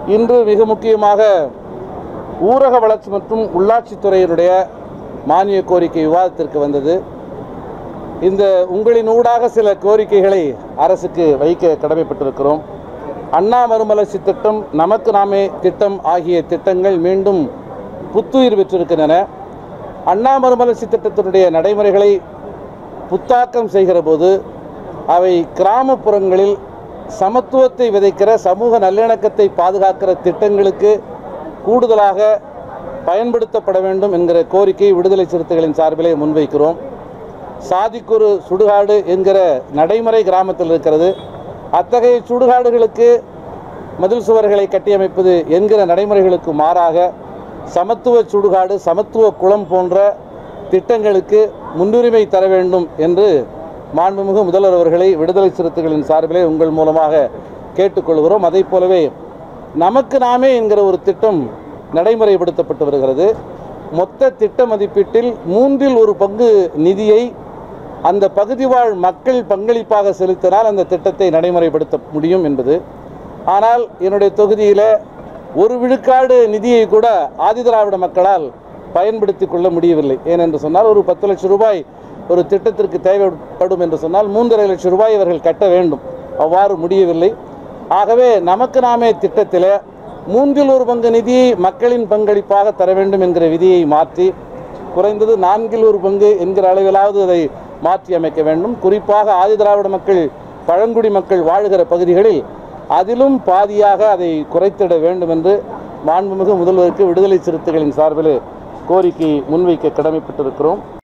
இன்று மிக முக்கியமாக ஊரக வளர்ச்சி மற்றும் உள்ளாட்சித்துறையினுடைய மானிய கோரிக்கை விவாதத்திற்கு வந்தது இந்த உங்களின் ஊடாக சில கோரிக்கைகளை அரசுக்கு வைக்க கடமைப்பட்டிருக்கிறோம் அண்ணா மறுமலர்ச்சி திட்டம் நமக்கு நாமே திட்டம் ஆகிய திட்டங்கள் மீண்டும் புத்துயிர் பெற்றிருக்கின்றன அண்ணா மறுமலர்ச்சி திட்டத்தினுடைய நடைமுறைகளை புத்தாக்கம் செய்கிற போது அவை கிராமப்புறங்களில் சமத்துவத்தை விதைக்கிற சமூக நல்லிணக்கத்தை பாதுகாக்கிற திட்டங்களுக்கு கூடுதலாக பயன்படுத்தப்பட வேண்டும் என்கிற கோரிக்கை விடுதலை சிறுத்தைகளின் சார்பிலே முன்வைக்கிறோம் சாதிக்குரு சுடுகாடு என்கிற நடைமுறை கிராமத்தில் இருக்கிறது அத்தகைய சுடுகாடுகளுக்கு மதில் சுவர்களை கட்டியமைப்பது என்கிற நடைமுறைகளுக்கு மாறாக சமத்துவ சுடுகாடு சமத்துவ குளம் போன்ற திட்டங்களுக்கு முன்னுரிமை தர வேண்டும் என்று மாண்புமிகு முதல்வர் அவர்களை விடுதலை சிறுத்தைகளின் சார்பிலே உங்கள் மூலமாக கேட்டுக்கொள்கிறோம் அதை போலவே நமக்கு நாமே என்கிற ஒரு திட்டம் நடைமுறைப்படுத்தப்பட்டு வருகிறது மொத்த திட்ட மதிப்பீட்டில் மூன்றில் ஒரு பங்கு நிதியை அந்த பகுதி வாழ் மக்கள் பங்களிப்பாக செலுத்தினால் அந்த திட்டத்தை நடைமுறைப்படுத்த முடியும் என்பது ஆனால் என்னுடைய தொகுதியில் ஒரு விழுக்காடு நிதியை கூட ஆதிதிராவிட மக்களால் பயன்படுத்தி கொள்ள முடியவில்லை ஏனென்று சொன்னால் ஒரு பத்து லட்சம் ரூபாய் ஒரு திட்டத்திற்கு தேவைப்படும் என்று சொன்னால் மூன்றரை லட்சம் ரூபாய் இவர்கள் கட்ட வேண்டும் அவ்வாறு முடியவில்லை ஆகவே நமக்கு நாமே திட்டத்தில் மூன்றில் ஒரு பங்கு நிதியை மக்களின் பங்களிப்பாக தர வேண்டும் என்கிற விதியை மாற்றி குறைந்தது நான்கில் ஒரு பங்கு என்கிற அளவிலாவது அதை மாற்றி அமைக்க வேண்டும் குறிப்பாக ஆதிதிராவிட மக்கள் பழங்குடி மக்கள் வாழுகிற பகுதிகளில் அதிலும் பாதியாக அதை குறைத்திட வேண்டும் என்று மாண்புமிகு முதல்வருக்கு விடுதலை சிறுத்தைகளின் சார்பில் கோரிக்கை முன்வைக்க கடமைப்பட்டிருக்கிறோம்